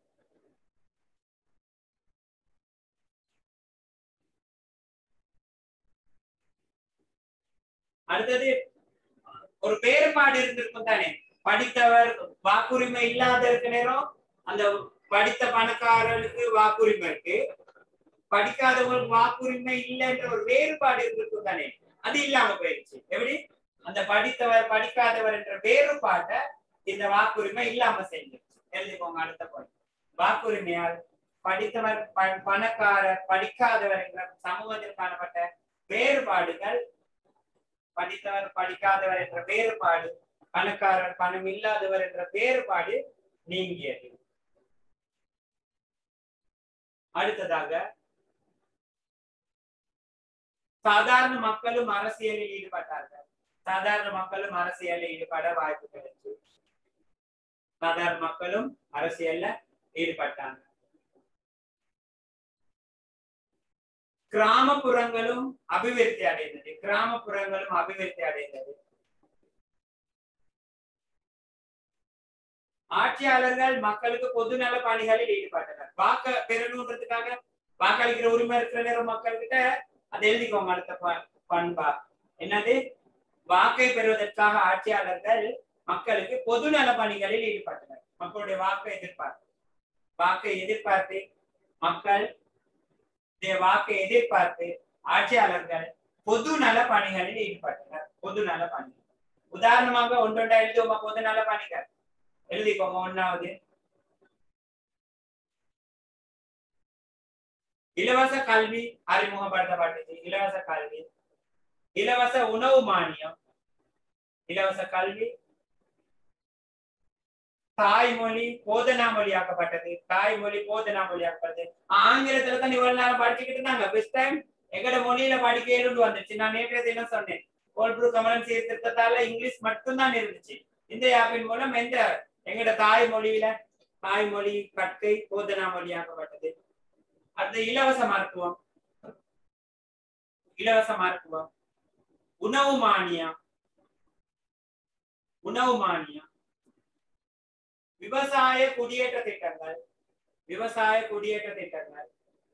அடுத்தது ஒரு வேறுபாடு இருந்திருக்கும் தானே படித்தவர் வாக்குரிமை இல்லாத இருக்க நேரம் அந்த படித்த பணக்காரர்களுக்கு வாக்குரிமை இருக்கு படிக்காதவங்களுக்கு வாக்குரிமை இல்லைன்ற ஒரு வேறுபாடு இருந்திருக்கும் தானே அது இல்லாம போயிடுச்சு எப்படி அந்த படித்தவர் படிக்காதவர் என்ற வேறுபாட்டை இந்த வாக்குரிமை இல்லாம செஞ்சிருச்சு எழுதிக்கோங்க அடுத்த பாயிண்ட் வாக்குரிமையால் படித்தவர் ப- பணக்காரர் படிக்காதவர் என்ற சமூகத்தில் காணப்பட்ட வேறுபாடுகள் படித்தவர் படிக்காதவர் என்ற வேறுபாடு பணக்காரர் பணம் இல்லாதவர் என்ற வேறுபாடு நீங்கியது அடுத்ததாக சாதாரண மக்களும் அரசியலில் ஈடுபட்டார்கள் சாதாரண மக்களும் அரசியலில் ஈடுபட வாய்ப்பு கிடைச்சு சாதாரண மக்களும் அரசியல்ல ஈடுபட்டாங்க கிராமப்புறங்களும் அபிவிருத்தி அடைந்தது கிராமப்புறங்களும் அபிவிருத்தி அடைந்தது ஆட்சியாளர்கள் மக்களுக்கு பொதுநல பணிகளில் ஈடுபட்டனர் வாக்க பெறணுன்றதுக்காக வாக்களிக்கிற உரிமை இருக்கிற நேரம் மக்கள்கிட்ட அதை எழுதிக்கோங்க அடுத்த ப- பண்பா என்னது வாக்கை பெறுவதற்காக ஆட்சியாளர்கள் மக்களுக்கு பொதுநல பணிகளில் ஈடுபட்டனர் மக்களுடைய வாக்கை எதிர்பார்த்து வாக்கை எதிர்பார்த்து மக்கள் இந்த வாக்கை எதிர்பார்த்து ஆட்சியாளர்கள் பொது நல பணிகளில் ஈடுபட்டனர் பொது நல பணிகள் உதாரணமாக ஒன்றொன்றா எழுதுவோமா பொது நல பணிகள் எழுதிக்கோங்க ஒன்னாவது இலவச கல்வி அறிமுகப்படுத்தப்பட்டது இலவச கல்வி இலவச உணவு மானியம் இலவச கல்வி தாய்மொழி போதனா மொழியாக்கப்பட்டது தாய்மொழி போதனா மொழியாக்கப்பட்டது ஆங்கிலத்துல தான் இவ்வளவு நேரம் படிச்சுக்கிட்டு இருந்தாங்க பெஸ்ட் டைம் எங்கட மொழியில படிக்க எழுந்து வந்துச்சு நான் நேற்றைய தினம் சொன்னேன் கோல்புரு கமலன் சீர்திருத்தத்தால இங்கிலீஷ் மட்டும்தான் இருந்துச்சு இந்த ஆப்பின் மூலம் எந்த எங்கட தாய்மொழியில தாய்மொழி கற்கை போதனா மொழியாக்கப்பட்டது அடுத்து இலவச மருத்துவம் இலவச மருத்துவம் உணவு மானியம் உணவு மானியம் விவசாய குடியேற்ற திட்டங்கள் விவசாய குடியேற்ற திட்டங்கள்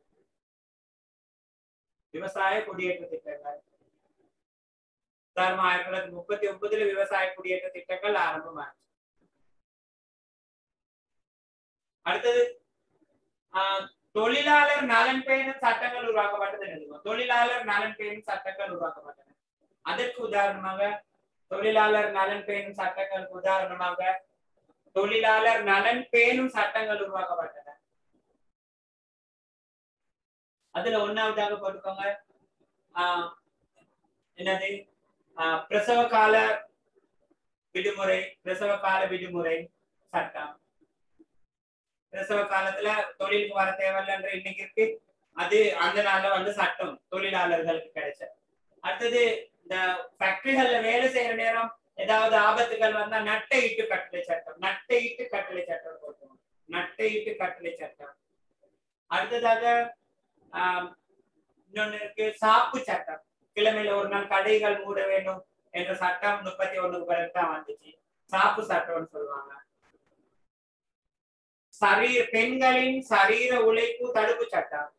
விவசாய குடியேற்ற திட்டங்கள் உதாரணமா ஆயிரத்தி தொள்ளாயிரத்தி முப்பத்தி ஒன்பதுல விவசாய குடியேற்ற திட்டங்கள் ஆரம்பமாச்சு அடுத்தது ஆஹ், தொழிலாளர் நலன் பேணும் சட்டங்கள் உருவாக்கப்பட்டது எழுதுவோம் தொழிலாளர் நலன் பேணும் சட்டங்கள் உருவாக்கப்பட்டன அதற்கு உதாரணமாக தொழிலாளர் நலன் பேணும் சட்டங்களுக்கு உதாரணமாக தொழிலாளர் நலன் பேணும் சட்டங்கள் உருவாக்கப்பட்டன அதுல ஒன்னாவதாக போட்டுக்கோங்க ஆஹ், என்னது ஆஹ், பிரசவ கால விடுமுறை பிரசவ கால விடுமுறை சட்டம் பிரசவ காலத்துல தொழிலுக்கு வர தேவையில்லைன்ற இன்னைக்கு இருக்கு அது அந்த நாள்ல வந்து சட்டம் தொழிலாளர்களுக்கு கிடைச்ச அடுத்தது இந்த ஃபேக்டரிகள்ல வேலை செய்யற நேரம் ஏதாவது ஆபத்துகள் வந்தா நட்டை இட்டு கட்டளை சட்டம் நட்டை இட்டு கட்டளை சட்டம் போட்டுருவோம் நட்டை இட்டு கட்டளை சட்டம் அடுத்ததாக ஆஹ், இன்னொன்னு இருக்கு சாப்பு சட்டம் கிழமையில ஒரு நாள் கடைகள் மூட வேண்டும் என்ற சட்டம் முப்பத்தி ஒண்ணுக்கு பிறகு தான் வந்துச்சு சாப்பு சட்டம்னு சொல்லுவாங்க சரீர பெண்களின் சரீர உழைப்பு தடுப்பு சட்டம்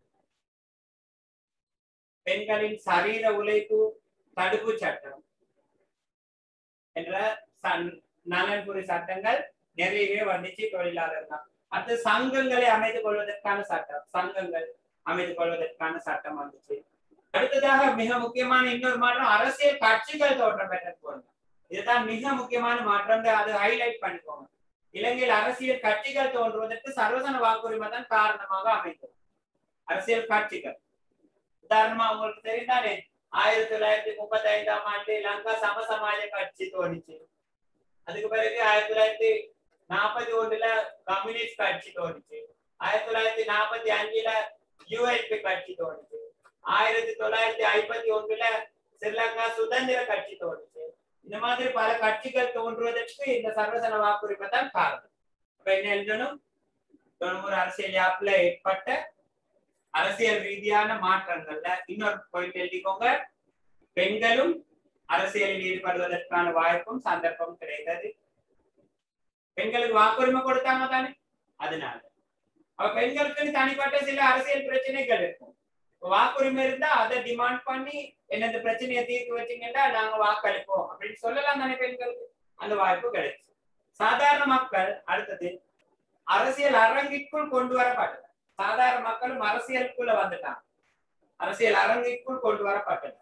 பெண்களின் சரீர உழைப்பு தடுப்பு சட்டம் என்ற சன்- நலன்புரி சட்டங்கள் நிறையவே வந்துச்சு தொழிலாளர் தான் அடுத்து சங்கங்களை அமைத்துக் கொள்வதற்கான சட்டம் சங்கங்கள் அமைத்துக் கொள்வதற்கான சட்டம் வந்துச்சு அடுத்ததாக மிக முக்கியமான இன்னொரு மாற்றம் அரசியல் கட்சிகள் தோற்றம் பெற்றது போங்க இதுதான் மிக முக்கியமான மாற்றம் அதை ஹைலைட் பண்ணிக்கோங்க இலங்கையில் அரசியல் கட்சிகள் தோன்றுவதற்கு சர்வசன வாக்குரிமை தான் காரணமாக அமைந்தது அரசியல் கட்சிகள் உதாரணமா உங்களுக்கு தெரிந்தானே ஆயிரத்தி தொள்ளாயிரத்தி முப்பத்தி ஐந்தாம் ஆண்டு லங்கா சமசமாஜ கட்சி தோணிச்சு அதுக்கு பிறகு ஆயிரத்தி தொள்ளாயிரத்தி நாற்பத்தி ஒண்ணுல கம்யூனிஸ்ட் கட்சி தோணுச்சு ஆயிரத்தி தொள்ளாயிரத்தி நாற்பத்தி அஞ்சுல யூஎன்பி கட்சி தோணுச்சு ஆயிரத்தி தொள்ளாயிரத்தி ஐம்பத்தி ஒண்ணுல ஸ்ரீலங்கா சுதந்திர கட்சி தோணுச்சு இந்த மாதிரி பல கட்சிகள் தோன்றுவதற்கு இந்த சர்வசன வாக்குரிமை தான் காரணம் அப்ப என்ன எழுதணும் தொண்ணூறு அரசியல் யாப்புல ஏற்பட்ட அரசியல் ரீதியான மாற்றங்கள்ல இன்னொரு பாயிண்ட் எழுதிக்கோங்க பெண்களும் அரசியலில் ஈடுபடுவதற்கான வாய்ப்பும் சந்தர்ப்பமும் கிடைத்தது பெண்களுக்கு வாக்குரிமை கொடுத்தாங்க தானே அதனால அப்ப பெண்களுக்கு தனிப்பட்ட சில அரசியல் பிரச்சனைகள் இருக்கும் இப்ப வாக்குரிமை இருந்தா அதை டிமாண்ட் பண்ணி என்னென்ன பிரச்சனையை தீர்த்து வச்சீங்கன்னா நாங்க வாக்களிப்போம் அப்படின்னு சொல்லலாம் தானே பெண்களுக்கு அந்த வாய்ப்பு கிடைச்சு சாதாரண மக்கள் அடுத்தது அரசியல் அரங்கிற்குள் கொண்டு வரப்பட்டது சாதாரண மக்களும் அரசியலுக்குள்ள வந்துட்டாங்க அரசியல் அரங்கிற்குள் கொண்டு வரப்பட்டது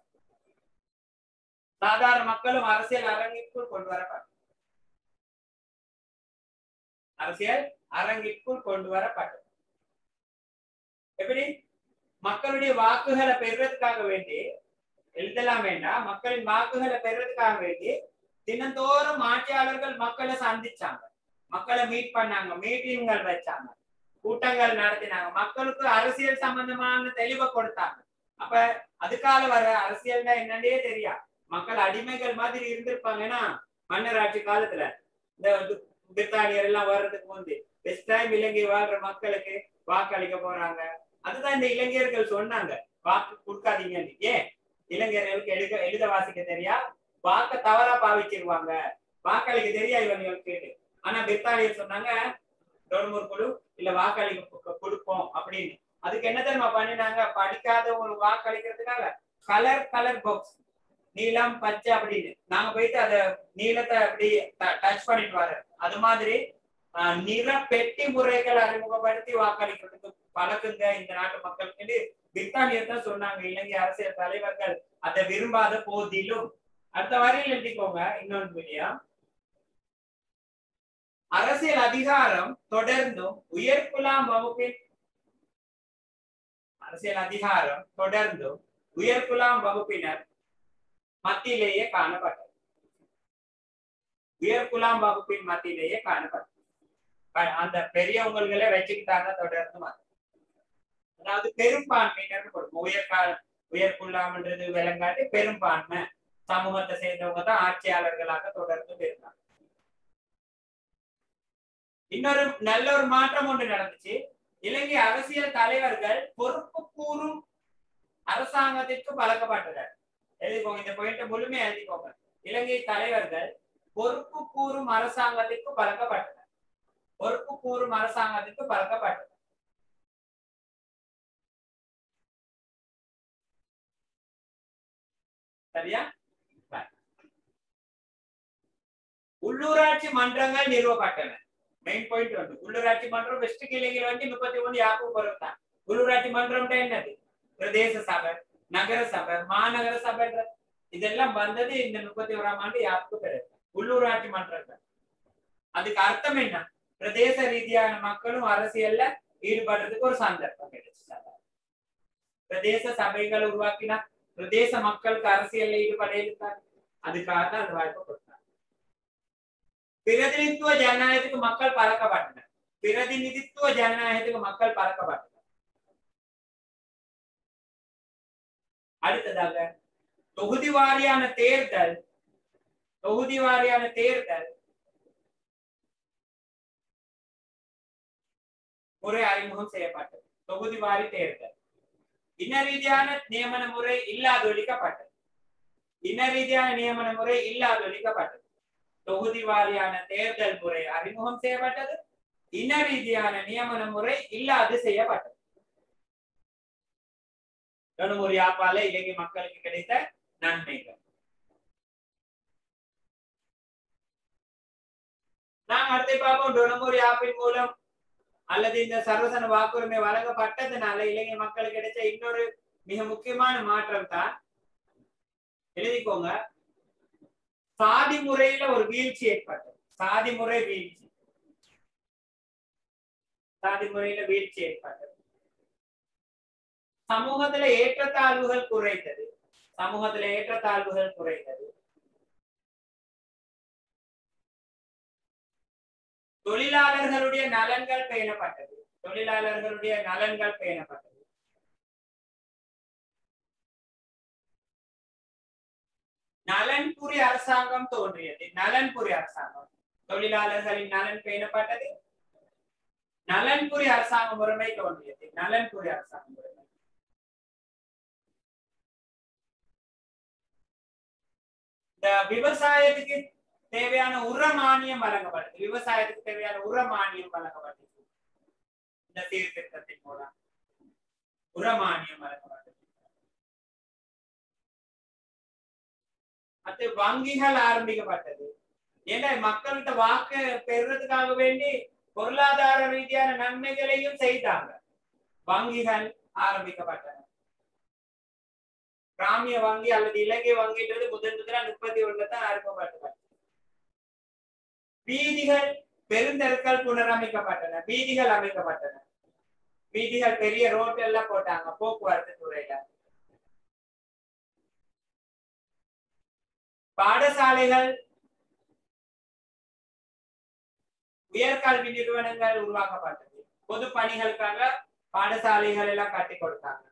சாதாரண மக்களும் அரசியல் அரங்கிற்குள் கொண்டு வரப்பட்டது அரசியல் அரங்கிற்குள் கொண்டு வரப்பட்டது எப்படி மக்களுடைய வாக்குகளை பெறுவதற்காக வேண்டி எழுதலாம் வேண்டாம் மக்களின் வாக்குகளை பெறுவதற்காக வேண்டி தினந்தோறும் ஆட்சியாளர்கள் மக்களை சந்திச்சாங்க மக்களை மீட் பண்ணாங்க மீட்டிங்கள் வச்சாங்க கூட்டங்கள் நடத்தினாங்க மக்களுக்கு அரசியல் சம்பந்தமான தெளிவை கொடுத்தாங்க அப்ப அதுக்கால வர அரசியல்னா என்னன்னே தெரியா மக்கள் அடிமைகள் மாதிரி இருந்திருப்பாங்கன்னா மன்னர் ஆட்சி காலத்துல இந்த பிரித்தானியர் எல்லாம் வர்றதுக்கு முந்தி பெஸ்ட் டைம் இலங்கை வாழ்ற மக்களுக்கு வாக்களிக்க போறாங்க அதுதான் இந்த இளைஞர்கள் சொன்னாங்க வாக்கு கொடுக்காதீங்கன்னு ஏன் இளைஞர்களுக்கு எழுத எழுத வாசிக்க தெரியா வாக்க தவறா பாவிச்சிருவாங்க வாக்களிக்க தெரியா இவங்களுக்கு ஆனா பிரித்தானியர் சொன்னாங்க தொண்ணூறு குழு இல்ல வாக்களிக்க கொடுப்போம் அப்படின்னு அதுக்கு என்ன தெரியுமா பண்ணினாங்க படிக்காத ஒரு வாக்களிக்கிறதுக்காக கலர் கலர் பாக்ஸ் நீலம் பச்சை அப்படின்னு நாங்க போயிட்டு அத நீளத்தை அப்படி டச் பண்ணிட்டு வர அது மாதிரி ஆஹ், நிற பெட்டி முறைகள் அறிமுகப்படுத்தி வாக்களிக்கிறதுக்கு பழக்குங்க இந்த நாட்டு மக்களுக்கு பிரித்தானியர் தான் சொன்னாங்க இலங்கை அரசியல் தலைவர்கள் அதை விரும்பாத போதிலும் அடுத்த வரையில் எழுதிக்கோங்க இன்னொன்று விடியம் அரசியல் அதிகாரம் தொடர்ந்தும் உயர்குலாம் வகுப்பின் அரசியல் அதிகாரம் தொடர்ந்தும் உயர்குலாம் வகுப்பினர் மத்தியிலேயே காணப்பட்டது உயர்குலாம் வகுப்பின் மத்தியிலேயே காணப்பட்டது ப- அந்த பெரியவங்களே வச்சுக்கிட்டாங்க தொடர்ந்து வந்து. அதாவது பெரும்பான்மையினர் கொடுக்கும் உயர்கா உயர்குலாம்ன்றது விளங்காட்டி பெரும்பான்மை சமூகத்தை சேர்ந்தவங்க தான் ஆட்சியாளர்களாக தொடர்ந்து இருந்தாங்க இன்னொரு நல்ல ஒரு மாற்றம் ஒன்று நடந்துச்சு இலங்கை அரசியல் தலைவர்கள் பொறுப்பு கூறும் அரசாங்கத்திற்கு பழக்கப்பட்டனர் எழுதிக்கோங்க இந்த பாயிண்ட் முழுமையா எழுதிக்கோங்க இலங்கை தலைவர்கள் பொறுப்பு கூறும் அரசாங்கத்திற்கு பழக்கப்பட்டனர் பொறுப்பு கூறும் அரசாங்கத்திற்கு பழக்கப்பட்டனர் சரியா Right. உள்ளூராட்சி மன்றங்கள் நிறுவப்பட்டன மெயின் பாயிண்ட் உண்டு உள்ளூராட்சி மன்றம் வெஸ்ட் கிளைகள் வந்து முப்பத்தி ஒன்று யாக்கும் பொறுப்பு தான் உள்ளூராட்சி மன்றம் என்னது பிரதேச சபை நகர சபை மாநகர சபை இதெல்லாம் வந்தது இந்த முப்பத்தி ஓராம் ஆண்டு யாருக்கு பிறகு உள்ளூராட்சி மன்றங்கள் அதுக்கு அர்த்தம் என்ன பிரதேச ரீதியான மக்களும் அரசியல்ல ஈடுபடுறதுக்கு ஒரு சந்தர்ப்பம் கிடைச்சு பிரதேச சபைகளை உருவாக்கினா பிரதேச மக்களுக்கு அரசியல்ல ஈடுபட இருக்காரு அதுக்காக தான் அந்த வாய்ப்பை கொடுத்தாங்க பிரதிநிதித்துவ ஜனநாயகத்துக்கு மக்கள் பழக்கப்பட்டனர் பிரதிநிதித்துவ ஜனநாயகத்துக்கு மக்கள் பழக்கப்பட்டனர் அடுத்ததாக தொகுதி வாரியான தேர்தல் தொகுதி வாரியான தேர்தல் முறை அறிமுகம் செய்யப்பட்டது தொகுதி வாரி தேர்தல் இன ரீதியான நியமன முறை இல்லாதொழிக்கப்பட்டது இன ரீதியான நியமன முறை இல்லாதொழிக்கப்பட்டது தொகுதி வாரியான தேர்தல் முறை அறிமுகம் செய்யப்பட்டது இன ரீதியான நியமன முறை இல்லாது செய்யப்பட்டது ஒரு யாப்பால இலங்கை மக்களுக்கு கிடைத்த நன்மைகள் நாம் அடுத்து பார்ப்போம் டொனமூர் ஆப்பின் மூலம் அல்லது இந்த சர்வசன வாக்குரிமை வழங்கப்பட்டதுனால இலங்கை மக்களுக்கு கிடைச்ச இன்னொரு மிக முக்கியமான மாற்றம் தான் எழுதிக்கோங்க சாதி முறையில ஒரு வீழ்ச்சி ஏற்பட்டது சாதி முறை வீழ்ச்சி சாதி முறையில வீழ்ச்சி ஏற்பட்டது சமூகத்துல ஏற்றத்தாழ்வுகள் குறைந்தது சமூகத்துல ஏற்றத்தாழ்வுகள் குறைந்தது தொழிலாளர்களுடைய நலன்கள் பேணப்பட்டது தொழிலாளர்களுடைய நலன்கள் பேணப்பட்டது நலன்புரி அரசாங்கம் தோன்றியது நலன்புரி அரசாங்கம் தொழிலாளர்களின் நலன் பேணப்பட்டது நலன்புரி அரசாங்க முறைமை தோன்றியது நலன்புரி அரசாங்க முறைமை இந்த விவசாயத்துக்கு தேவையான உர மானியம் வழங்கப்பட்டது விவசாயத்துக்கு தேவையான உர மானியம் வழங்கப்பட்டது இந்த சீர்திருத்தத்தின் மூலம் உர மானியம் வழங்கப்பட்டது அது வங்கிகள் ஆரம்பிக்கப்பட்டது ஏன்னா மக்கள்கிட்ட வாக்கு பெறுறதுக்காக வேண்டி பொருளாதார ரீதியான நன்மைகளையும் செய்தாங்க வங்கிகள் ஆரம்பிக்கப்பட்டன கிராமிய வங்கி அல்லது இலங்கை வங்கின்றது முதன் முதலா முப்பத்தி ஒண்ணுல தான் ஆரம்பிக்கப்பட்டது வீதிகள் பெருந்தெருக்கள் புனரமைக்கப்பட்டன வீதிகள் அமைக்கப்பட்டன வீதிகள் பெரிய ரோட் எல்லாம் போட்டாங்க போக்குவரத்து துறையில பாடசாலைகள் உயர்கல்வி நிறுவனங்கள் உருவாக்கப்பட்டது பொது பணிகளுக்காக பாடசாலைகள் எல்லாம் கட்டி கொடுத்தாங்க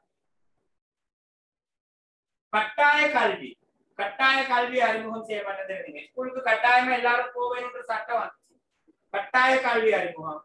கட்டாய கல்வி கட்டாய கல்வி அறிமுகம் செய்யப்பட்டது இருந்தீங்க ஸ்கூலுக்கு கட்டாயமா எல்லாரும் போவேன்ற சட்டம் வந்துச்சு கட்டாய கல்வி அறிமுகம்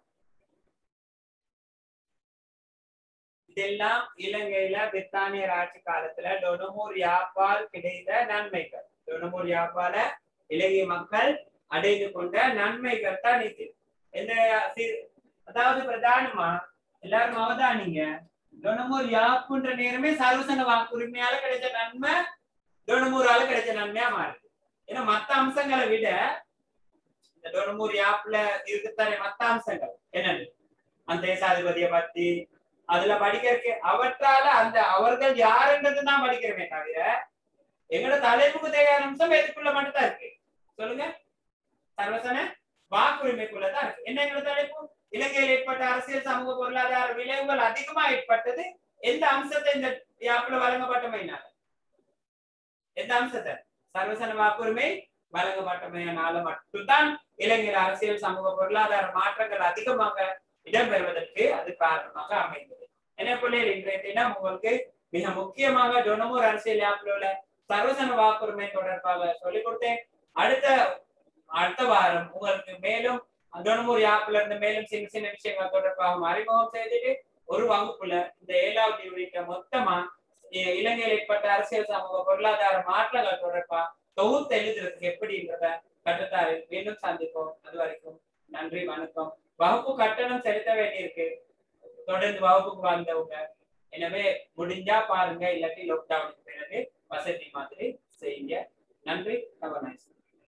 இதெல்லாம் இலங்கையில பிரித்தானியர் ஆட்சி காலத்துல டொனமூர் யாப்பால் கிடைத்த நன்மைகள் டொனமூர் யாப்பால இலங்கை மக்கள் அடைந்து கொண்ட நன்மைகள் தான் இது என்ன அதாவது பிரதானமா எல்லாரும் அவதானிங்க டொனமூர் யாப்புன்ற நேரமே சர்வசன வாக்குரிமையால கிடைச்ச நன்மை டொனமூரால கிடைச்ச நன்மையா மாறுது ஏன்னா மத்த அம்சங்களை விட இந்த டொனமூர் யாப்ல இருக்குத்தானே மத்த அம்சங்கள் என்னது அந்த தேசாதிபதியை பத்தி அதுல படிக்கிறதுக்கு அவற்றால அந்த அவர்கள் யாருன்றது தான் படிக்கிறமே தவிர எங்களோட தலைப்புக்கு தேவையான அம்சம் எதுக்குள்ள மட்டும் தான் இருக்கு சொல்லுங்க சர்வசன வாக்குரிமைக்குள்ளதான் இருக்கு என்ன எங்களோட தலைப்பு இலங்கையில் ஏற்பட்ட அரசியல் சமூக பொருளாதார விளைவுகள் அதிகமா ஏற்பட்டது எந்த அம்சத்தை இந்த யாப்புல வழங்கப்பட்டமையினால எந்த அம்சத்தை சர்வசன வாக்குரிமை வழங்கப்பட்டமையினால மட்டும்தான் இலங்கையில் அரசியல் சமூக பொருளாதார மாற்றங்கள் அதிகமாக இடம்பெறுவதற்கு அது காரணமாக அமைந்தது என்ன பிள்ளைகள் இன்றைய தினம் உங்களுக்கு மிக முக்கியமாக டொனமூர் அரசியல் யாப்புல உள்ள சர்வசன வாக்குரிமை தொடர்பாக சொல்லிக் கொடுத்தேன் அடுத்த அடுத்த வாரம் உங்களுக்கு மேலும் டொனமூர் யாப்புல இருந்து மேலும் சின்ன சின்ன விஷயங்கள் தொடர்பாக அறிமுகம் செய்துட்டு ஒரு வகுப்புல இந்த ஏழாவது யூனிட்ட மொத்தமா இலங்கையில் ஏற்பட்ட அரசியல் சமூக பொருளாதார மாற்றங்கள் தொடர்பா தொகுத்து எழுதுறதுக்கு எப்படின்றத கட்டுத்தாரு மீண்டும் சந்திப்போம் அது வரைக்கும் நன்றி வணக்கம் வகுப்பு கட்டணம் செலுத்த வேண்டியிருக்கு தொடர்ந்து வகுப்புக்கு வந்தவங்க எனவே முடிஞ்சா பாருங்க இல்லாட்டி லாக்டவுனுக்கு பிறகு வசதி மாதிரி செய்யுங்க நன்றி